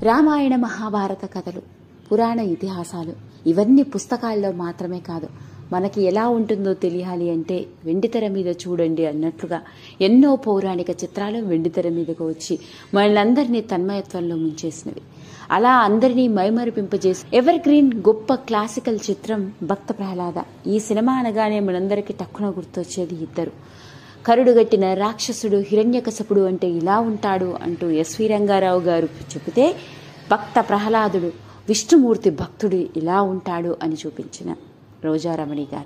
రామాయణ మహాభారత కథలు పురాణ ఇతిహాసాలు ఇవన్నీ పుస్తకాల్లో మాత్రమే కాదు మనకి ఎలా ఉంటుందో తెలియాలి అంటే వెండితెర మీద చూడండి అన్నట్లుగా ఎన్నో పౌరాణిక చిత్రాలు వెండితెర మీదకు వచ్చి మనల్ని తన్మయత్వంలో ముంచేసినవి అలా అందరినీ మైమరిపింపజేసి ఎవర్ గ్రీన్ గొప్ప క్లాసికల్ చిత్రం భక్త ప్రహ్లాద ఈ సినిమా అనగానే మనందరికీ టక్కున గుర్తొచ్చేది ఇద్దరు కరుడుగట్టిన రాక్షసుడు హిరణ్యకశపుడు అంటే ఇలా ఉంటాడు అంటూ ఎస్వి రంగారావు గారు చెబితే భక్త ప్రహ్లాదుడు విష్ణుమూర్తి భక్తుడు ఇలా ఉంటాడు అని చూపించిన రోజారమణి గారు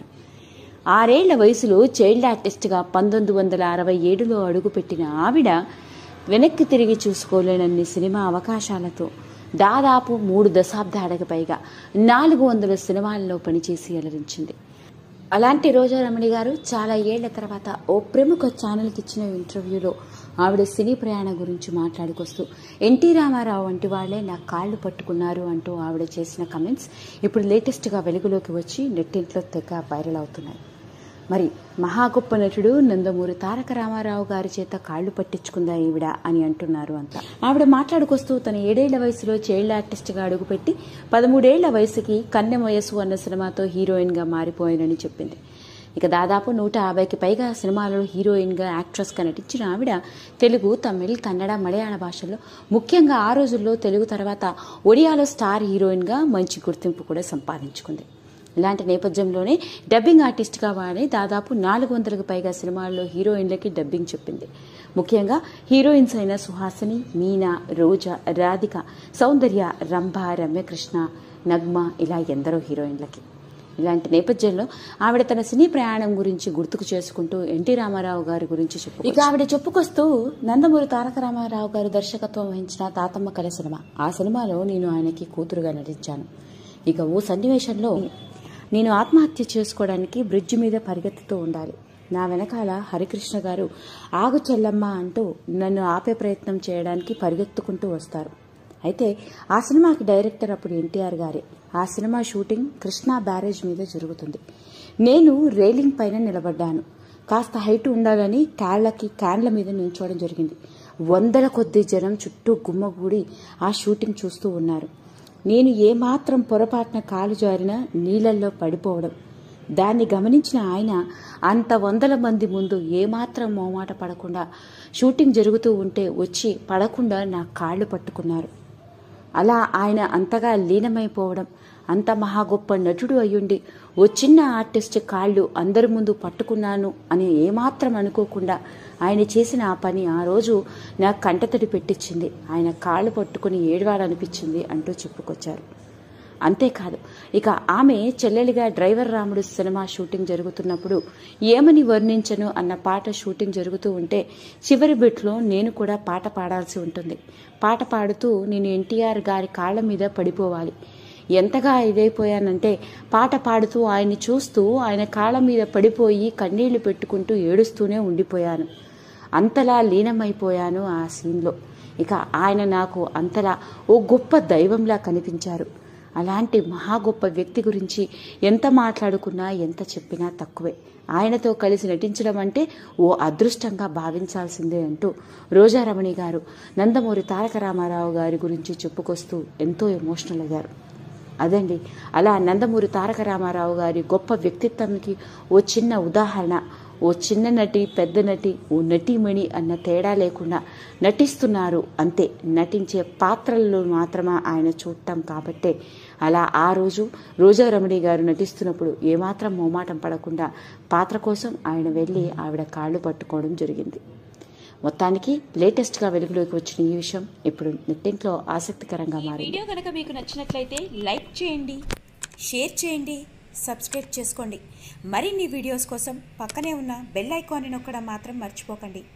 ఆరేళ్ల వయసులో చైల్డ్ ఆర్టిస్ట్గా పంతొమ్మిది వందల అరవై ఏడులో అడుగుపెట్టిన ఆవిడ వెనక్కి తిరిగి చూసుకోలేనన్ని సినిమా అవకాశాలతో దాదాపు మూడు దశాబ్దాలకు పైగా నాలుగు వందల సినిమాల్లో పనిచేసి అలరించింది అలాంటి రోజారమణి గారు చాలా ఏళ్ల తర్వాత ఓ ప్రముఖ ఛానల్కి ఇచ్చిన ఇంటర్వ్యూలో ఆవిడ సినీ ప్రయాణం గురించి మాట్లాడుకొస్తూ ఎన్టీ రామారావు వంటి వాళ్లే నా కాళ్ళు పట్టుకున్నారు అంటూ ఆవిడ చేసిన కమెంట్స్ ఇప్పుడు లేటెస్ట్గా వెలుగులోకి వచ్చి నెట్టింట్లో తెగ వైరల్ అవుతున్నాయి మరి మహా గొప్ప నటుడు నందమూరి తారక రామారావు గారి చేత కాళ్లు పట్టించుకుందా ఈవిడ అని అంటున్నారు అంతా ఆవిడ మాట్లాడుకొస్తూ తన ఏడేళ్ల వయసులో చైల్డ్ ఆర్టిస్ట్గా అడుగుపెట్టి పదమూడేళ్ల వయసుకి కన్నె వయసు అన్న సినిమాతో హీరోయిన్గా మారిపోయానని చెప్పింది ఇక దాదాపు నూట యాభైకి పైగా సినిమాలలో హీరోయిన్గా యాక్ట్రెస్గా నటించిన ఆవిడ తెలుగు తమిళ్ కన్నడ మలయాళ భాషల్లో ముఖ్యంగా ఆ రోజుల్లో తెలుగు తర్వాత ఒడియాలో స్టార్ హీరోయిన్గా మంచి గుర్తింపు కూడా సంపాదించుకుంది ఇలాంటి నేపథ్యంలోనే డబ్బింగ్ ఆర్టిస్ట్గా వాడి దాదాపు నాలుగు వందలకు పైగా సినిమాల్లో హీరోయిన్లకి డబ్బింగ్ చెప్పింది ముఖ్యంగా హీరోయిన్స్ అయిన సుహాసిని మీనా రోజా రాధిక సౌందర్య రంభ రమ్యకృష్ణ నగ్మ ఇలా ఎందరో హీరోయిన్లకి ఇలాంటి నేపథ్యంలో ఆవిడ తన సినీ ప్రయాణం గురించి గుర్తుకు చేసుకుంటూ ఎన్టీ రామారావు గారి గురించి చెప్పు ఇక ఆవిడ చెప్పుకొస్తూ నందమూరి తారక రామారావు గారు దర్శకత్వం వహించిన తాతమ్మ కళ సినిమా ఆ సినిమాలో నేను ఆయనకి కూతురుగా నటించాను ఇక ఓ సన్నివేశంలో నేను ఆత్మహత్య చేసుకోవడానికి బ్రిడ్జ్ మీద పరిగెత్తుతూ ఉండాలి నా వెనకాల హరికృష్ణ గారు ఆగు చెల్లమ్మ అంటూ నన్ను ఆపే ప్రయత్నం చేయడానికి పరిగెత్తుకుంటూ వస్తారు అయితే ఆ సినిమాకి డైరెక్టర్ అప్పుడు ఎన్టీఆర్ గారే ఆ సినిమా షూటింగ్ కృష్ణా బ్యారేజ్ మీద జరుగుతుంది నేను రైలింగ్ పైన నిలబడ్డాను కాస్త హైట్ ఉండాలని కాళ్ళకి క్యాన్ల మీద నిల్చోవడం జరిగింది వందల కొద్ది జనం చుట్టూ గుమ్మగూడి ఆ షూటింగ్ చూస్తూ ఉన్నారు నేను ఏమాత్రం పొరపాటున కాలు జారినా నీళ్లల్లో పడిపోవడం దాన్ని గమనించిన ఆయన అంత వందల మంది ముందు ఏమాత్రం మోమాట పడకుండా షూటింగ్ జరుగుతూ ఉంటే వచ్చి పడకుండా నా కాళ్ళు పట్టుకున్నారు అలా ఆయన అంతగా లీనమైపోవడం అంత మహా గొప్ప నటుడు అయ్యుండి ఓ చిన్న ఆర్టిస్ట్ కాళ్ళు అందరి ముందు పట్టుకున్నాను అని ఏమాత్రం అనుకోకుండా ఆయన చేసిన ఆ పని ఆ రోజు నా కంటతడి పెట్టించింది ఆయన కాళ్ళు పట్టుకుని ఏడవాలనిపించింది అంటూ చెప్పుకొచ్చారు అంతేకాదు ఇక ఆమె చెల్లెలిగా డ్రైవర్ రాముడు సినిమా షూటింగ్ జరుగుతున్నప్పుడు ఏమని వర్ణించను అన్న పాట షూటింగ్ జరుగుతూ ఉంటే చివరి బిట్లో నేను కూడా పాట పాడాల్సి ఉంటుంది పాట పాడుతూ నేను ఎన్టీఆర్ గారి కాళ్ళ మీద పడిపోవాలి ఎంతగా ఇదైపోయానంటే పాట పాడుతూ ఆయన్ని చూస్తూ ఆయన కాళ్ళ మీద పడిపోయి కన్నీళ్లు పెట్టుకుంటూ ఏడుస్తూనే ఉండిపోయాను అంతలా లీనమైపోయాను ఆ సీన్లో ఇక ఆయన నాకు అంతలా ఓ గొప్ప దైవంలా కనిపించారు అలాంటి మహా గొప్ప వ్యక్తి గురించి ఎంత మాట్లాడుకున్నా ఎంత చెప్పినా తక్కువే ఆయనతో కలిసి నటించడం అంటే ఓ అదృష్టంగా భావించాల్సిందే అంటూ రోజారమణి గారు నందమూరి తారక రామారావు గారి గురించి చెప్పుకొస్తూ ఎంతో ఎమోషనల్ అయ్యారు అదండి అలా నందమూరి తారక రామారావు గారి గొప్ప వ్యక్తిత్వానికి ఓ చిన్న ఉదాహరణ ఓ చిన్న నటి పెద్ద నటి ఓ నటీమణి అన్న తేడా లేకుండా నటిస్తున్నారు అంతే నటించే పాత్రల్లో మాత్రమే ఆయన చూడటం కాబట్టే అలా ఆ రోజు రోజారమణి గారు నటిస్తున్నప్పుడు ఏమాత్రం మోమాటం పడకుండా పాత్ర కోసం ఆయన వెళ్ళి ఆవిడ కాళ్ళు పట్టుకోవడం జరిగింది మొత్తానికి లేటెస్ట్గా వెలుగులోకి వచ్చిన ఈ విషయం ఇప్పుడు నెట్టింట్లో ఆసక్తికరంగా మారింది వీడియో కనుక మీకు నచ్చినట్లయితే లైక్ చేయండి షేర్ చేయండి సబ్స్క్రైబ్ చేసుకోండి మరిన్ని వీడియోస్ కోసం పక్కనే ఉన్న బెల్ ఐకాన్ని నొక్కడం మాత్రం మర్చిపోకండి